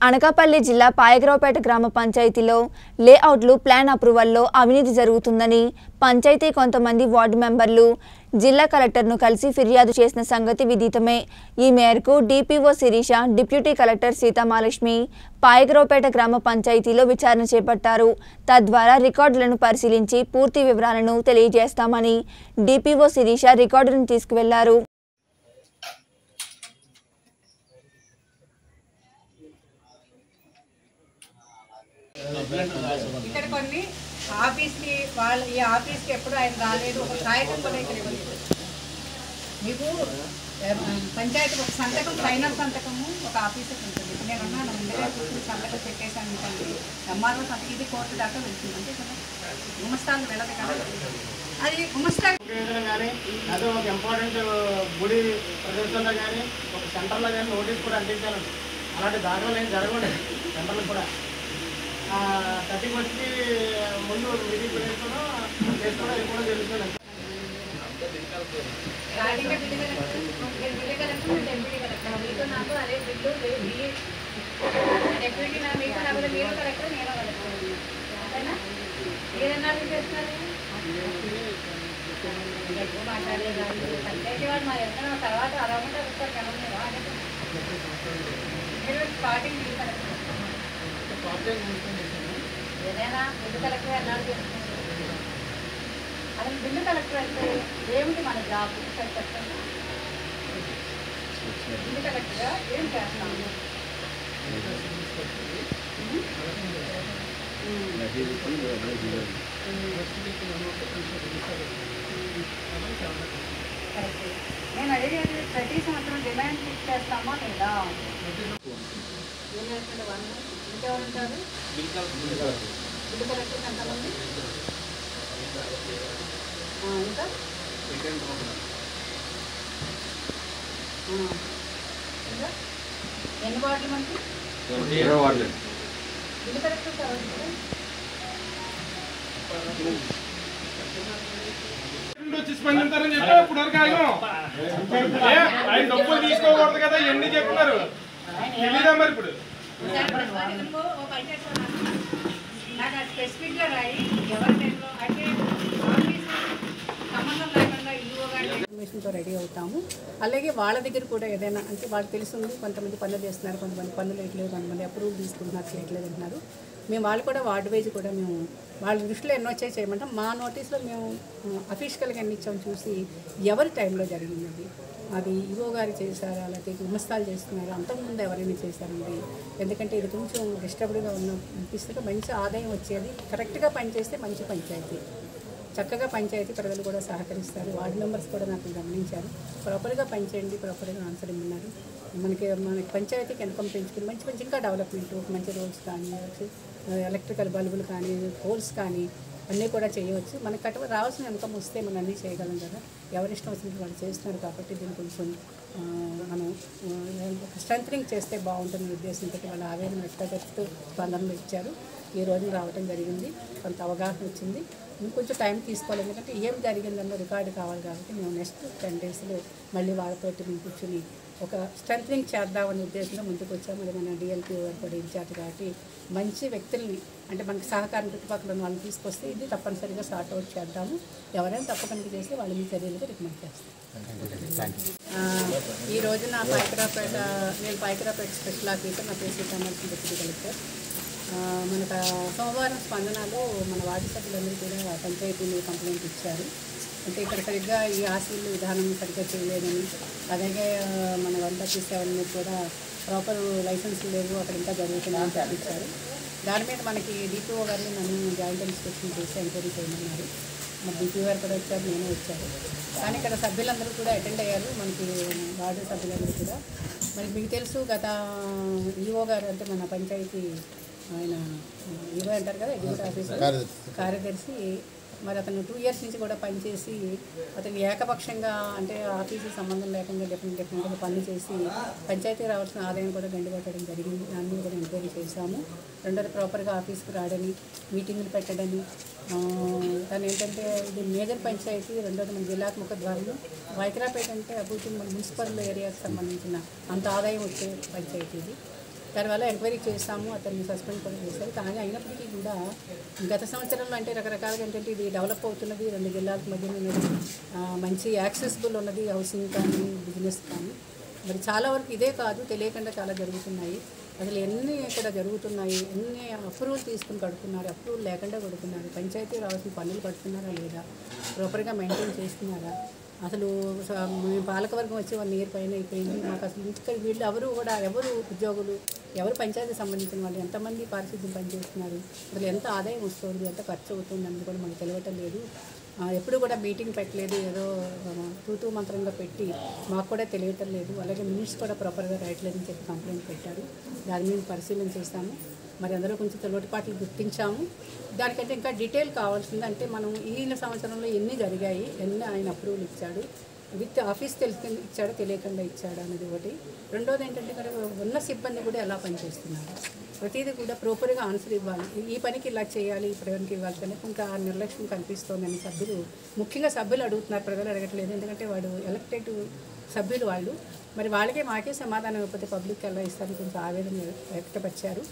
అనకాపల్లి జిల్లా పాయగ్రావుపేట గ్రామ పంచాయతీలో లేఅవుట్లు ప్లాన్ అప్రూవల్లో అవినీతి జరుగుతుందని పంచాయతీ కొంతమంది వార్డు మెంబర్లు జిల్లా కలెక్టర్ను కలిసి ఫిర్యాదు చేసిన సంగతి విదితమే ఈ మేరకు DPO Sirisha deputy collector Seethamahalakshmi Payagraopeta గ్రామ పంచాయతీలో విచారణ చేపట్టారు తద్వారా రికార్డులను పరిశీలించి పూర్తి వివరాలను తెలియజేస్తామని డిపిఓ శిరీష రికార్డులను తీసుకువెళ్లారు ఇక్కడ కొన్ని ఆఫీస్కి వాళ్ళ ఈ ఆఫీస్కి ఎప్పుడు ఆయన రాలేదు ఒక కాగితం కూడా ఇక్కడ ఇవ్వలేదు మీకు ఏ, పంచాయతీ ఒక సంతకం ఫైనల్ సంతకము ఒక ఆఫీసర్ ఉంటుంది నేను అన్నాను ముందుగా కూర్చొని సంతకం పెట్టేశాను అనుకోండి ఎంఆర్ఓ సంతకం ఇది కోర్టు దాకా వెళ్తుంది అంతే కదా గుమస్తాలు వెళ్ళదు కదా అది గుమస్తా ఏదైనా కానీ అదే ఒక ఇంపార్టెంట్ గుడి ప్రదేశంలో కానీ ఒక సెంటర్లో కానీ నోటీస్ కూడా అందించాలండి అలాంటి దాఖలు ఏం జరగండి సెంటర్లు కూడా థర్టీ ఫస్ట్కి ముందు మీటింగ్ చేసుకోవడం చేసుకోవడం ఇది కూడా తెలుస్తుంది రాజకీయ బిల్లు కలెక్టర్ నేను బిల్లు కలెక్టర్ నేను డెప్యూటీ కలెక్టర్ మీతో నాకు అదే బిల్లు మీ డెప్యూటీ నా మీతో నాకు మీరు కలెక్టర్ నేను కలెక్టర్ అంతేనా మీరన్నా చేస్తున్నారు ఎక్కువ మాట్లాడలేదు పంచాయతీ వాళ్ళు మరి ఎంత తర్వాత అరవమంటే వస్తారు కదా మీరు అదే. మీరు స్టార్టింగ్ బిల్లు కలెక్టర్ ఏదైనా బిల్లు కలెక్టర్ ఎన్నాళ్ళు చేస్తున్నారు అసలు బిల్లు కలెక్టర్ అంటే ఏమిటి మన జాబ్ ఒకసారి చెప్పండి బిల్లు కలెక్టర్గా ఏం చేస్తాము కరెక్ట్. నేను అడిగేది ప్రతి సంవత్సరం డిమాండ్ ఫిక్స్ చేస్తామా లేదా ఏం చేస్తాడు వన్ ఇంకెవరు ఉంటారు బిల్లు కలెక్టర్ ఎంతమంది ఆ, ఇంకా ఆ. ఇంకా? ఎన్ని వార్డులు మనకి బిల్లు కలెక్టర్ ఎవరు ఉంటారు? వచ్చి స్పందించారని చెప్పి ఇప్పుడు వరకు ఆగాం ఏ, ఆయన డబ్బులు తీసుకోకూడదు కదా ఎన్ని చెప్తున్నారు తెలీదా మరి ఇప్పుడు ఎందుకో ఓ పని చేస్తాను. నాకు అది స్పెసిఫిక్గా రాయి ఎవరి టైంలో అంటే ఆఫీస్ సంబంధం లేకుండా ఈఓ గారి ఇన్ఫర్మేషన్తో రెడీ అవుతాము అలాగే వాళ్ళ దగ్గర కూడా ఏదైనా అంటే వాళ్ళకి తెలుస్తుంది కొంతమంది పనులు చేస్తున్నారు కొంతమంది పనులు వేయట్లేదు కొంతమంది అప్రూవల్ తీసుకుంటున్నారు చేయట్లేదు అంటున్నారు మేము వాళ్ళు కూడా వార్డు వైజ్ కూడా మేము వాళ్ళ దృష్టిలో ఎన్నో వచ్చాయి చేయమంటాం మా నోటీస్లో మేము అఫీషియల్గా ఎన్ని ఇచ్చాం చూసి ఎవరి టైంలో జరిగింది అది అది ఈవో గారు చేశారా లేకపోతే గుమస్తాలు చేస్తున్నారా అంతకుముందు ఎవరైనా చేశారండి ఎందుకంటే ఇది కొంచెం డిస్టర్బ్డ్గా ఉన్న అనిపిస్తుంది మంచి ఆదాయం వచ్చేది కరెక్ట్గా పనిచేస్తే మంచి పంచాయతీ చక్కగా పంచాయతీ ప్రజలు కూడా సహకరిస్తారు వార్డు మెంబర్స్ కూడా నాకు గమనించారు ప్రాపర్గా పనిచేయండి ప్రాపర్గా ఆన్సర్ ఇమ్మన్నారు మనకి మనకి పంచాయతీకి ఇన్కమ్ పెంచుకుని మంచి మంచి ఇంకా డెవలప్మెంట్ మంచి రోడ్స్ కానీ ఎలక్ట్రికల్ బల్బులు కానీ పోల్స్ కానీ అన్నీ కూడా చేయవచ్చు మనకి కట్ట రావాల్సిన ఇన్కమ్ వస్తే మనం అన్నీ చేయగలం కదా ఎవరిష్టం వచ్చినట్టు వాళ్ళు చేస్తున్నారు కాబట్టి దీన్ని కొంచెం ఆ, మనం స్ట్రెంథనింగ్ చేస్తే బాగుంటుంది ఉద్దేశంతో వాళ్ళ ఆవేదన వ్యక్తపరుస్తూ స్పందనలు ఇచ్చారు ఈ రోజు రావడం జరిగింది కొంత అవగాహన వచ్చింది ఇంకొంచెం టైం తీసుకోవాలి ఎందుకంటే ఏం జరిగిందన్న రికార్డు కావాలి కాబట్టి మేము నెక్స్ట్ టెన్ డేస్లో మళ్ళీ వాళ్ళతోటి మేము కూర్చుని ఒక స్ట్రెంథనింగ్ చేద్దామనే ఉద్దేశంతో ముందుకు వచ్చాము మరి మన డిఎల్పీ కూడా ఇచ్చారు కాబట్టి మంచి వ్యక్తుల్ని అంటే మనకి సహకారం చుట్టుపక్కల ఉన్న వాళ్ళని తీసుకొస్తే ఇది తప్పనిసరిగా సార్ట్ అవుట్ చేద్దాము ఎవరైనా తప్పకుండా చేస్తే వాళ్ళ మీ చర్యలుగా రికమెండ్ చేస్తాం ఆ, ఈ రోజున పైకరాపేట నేను పైకరాపేట స్పెషల్ ఆఫీసర్ నా పేరు సీతామర్శి డిప్యూటీ కలెక్టర్ ఆ, మనకు ఆ సోమవారం స్పందనలో మన వార్డు సభ్యులందరూ కూడా పంచాయతీ మీద కంప్లైంట్ ఇచ్చారు అంటే ఇక్కడ సరిగ్గా ఈ ఆశీలు విధానం సరిగ్గా చేయలేదని అలాగే ఆ, మన వన్ థర్టీ సెవెన్ మీద కూడా ప్రాపర్ లైసెన్స్ లేవు అక్కడ ఇంకా జరుగుతుందని చెప్పించారు దాని మీద మనకి డిపిఓ గారిని నన్ను జాయింట్ ఇన్స్పెక్షన్ చేసి ఎంక్వైరీ చేయమన్నారు మా డిపిఓ గారు కూడా వచ్చారు నేను వచ్చారు కానీ ఇక్కడ సభ్యులందరూ కూడా అటెండ్ అయ్యారు మనకి వార్డు సభ్యులందరూ కూడా మరి మీకు తెలుసు గత ఈఓ గారు అంటే మన పంచాయతీ ఆయన ఈఓ అంటారు కదా ఎగ్జిక్యూటివ్ ఆఫీసర్ కార్యదర్శి మరి అతను టూ ఇయర్స్ నుంచి కూడా పనిచేసి అతను ఏకపక్షంగా అంటే ఆఫీసు సంబంధం లేకుండా డిఫరెంట్ డిఫరెంట్గా పనులు చేసి పంచాయతీ రావాల్సిన ఆదాయం కూడా గండిపెట్టడం జరిగింది దాని మీద కూడా ఎంక్వైరీ చేశాము రెండోది ప్రాపర్గా ఆఫీస్కి రావడని మీటింగులు పెట్టడని ఆ, తను ఏంటంటే ఇది మేజర్ పంచాయతీ రెండోది మన జిల్లాకు ముఖద్వారం వైకరాపేట అంటే అభివృద్ధి మన మున్సిపల్ ఏరియాకి సంబంధించిన అంత ఆదాయం వచ్చే పంచాయతీ ఇది దానివల్ల ఎంక్వైరీ చేస్తాము అతన్ని సస్పెండ్ కూడా చేశారు కానీ అయినప్పటికీ కూడా గత సంవత్సరంలో అంటే రకరకాలుగా ఏంటంటే ఇది డెవలప్ అవుతున్నది రెండు జిల్లాలకు మధ్యన ఉన్నది ఆ, మంచి యాక్సెసిబుల్ ఉన్నది హౌసింగ్ కానీ బిజినెస్ కానీ మరి చాలా వరకు ఇదే కాదు తెలియకుండా చాలా జరుగుతున్నాయి అసలు ఎన్ని ఇక్కడ జరుగుతున్నాయి ఎన్ని అప్రూవల్ తీసుకుని కడుతున్నారు అప్రూవల్ లేకుండా కడుతున్నారు పంచాయతీ రావాల్సిన పనులు కడుతున్నారా లేదా ప్రాపర్గా మెయింటైన్ చేస్తున్నారా అసలు స- మేము పాలకవర్గం వచ్చి వన్ ఇయర్ పైన అయిపోయింది మాకు అసలు ఇంకా వీళ్ళు ఎవరు కూడా ఎవరు ఉద్యోగులు ఎవరు పంచాయతీ సంబంధించిన వాళ్ళు ఎంతమంది పారిశుద్ధ్యం పనిచేస్తున్నారు అసలు ఎంత ఆదాయం వస్తుంది ఎంత ఖర్చు అవుతుంది అనేది కూడా మనకు తెలియటం లేదు ఆ, ఎప్పుడు కూడా మీటింగ్ పెట్టలేదు ఏదో ఆ, తూతూ మంత్రంగా పెట్టి మాకు కూడా తెలియటం లేదు అలాగే మినిట్స్ కూడా ప్రాపర్గా రాయట్లేదని చెప్పి కంప్లైంట్ పెట్టారు దాని మీద పరిశీలన చేస్తాము మరి అందరూ కొంచెం లోటుపాట్లు గుర్తించాము దానికంటే ఇంకా డీటెయిల్ కావాల్సింది అంటే మనం ఈ సంవత్సరంలో ఎన్ని జరిగాయి ఎన్ని ఆయన అప్రూవల్ ఇచ్చాడు విత్ ఆఫీస్ తెలిసి ఇచ్చాడో తెలియకుండా ఇచ్చాడు అనేది ఒకటి రెండోది ఏంటంటే ఇక్కడ ఉన్న సిబ్బంది కూడా ఎలా పనిచేస్తున్నారు ప్రతిదీ కూడా ప్రాపర్గా ఆన్సర్ ఇవ్వాలి ఈ పనికి ఇలా చేయాలి ఈ పనికి ఇవ్వాలి కానీ ఇంకా ఆ నిర్లక్ష్యం కనిపిస్తోందని సభ్యులు ముఖ్యంగా సభ్యులు అడుగుతున్నారు ప్రజలు అడగట్లేదు ఎందుకంటే వాడు ఎలక్టెడ్ సభ్యులు వాళ్ళు మరి వాళ్ళకే మాకే సమాధానం ఇవ్వకపోతే పబ్లిక్ ఎలా ఇస్తారని కొంచెం ఆవేదన వ్యక్తపరిచారు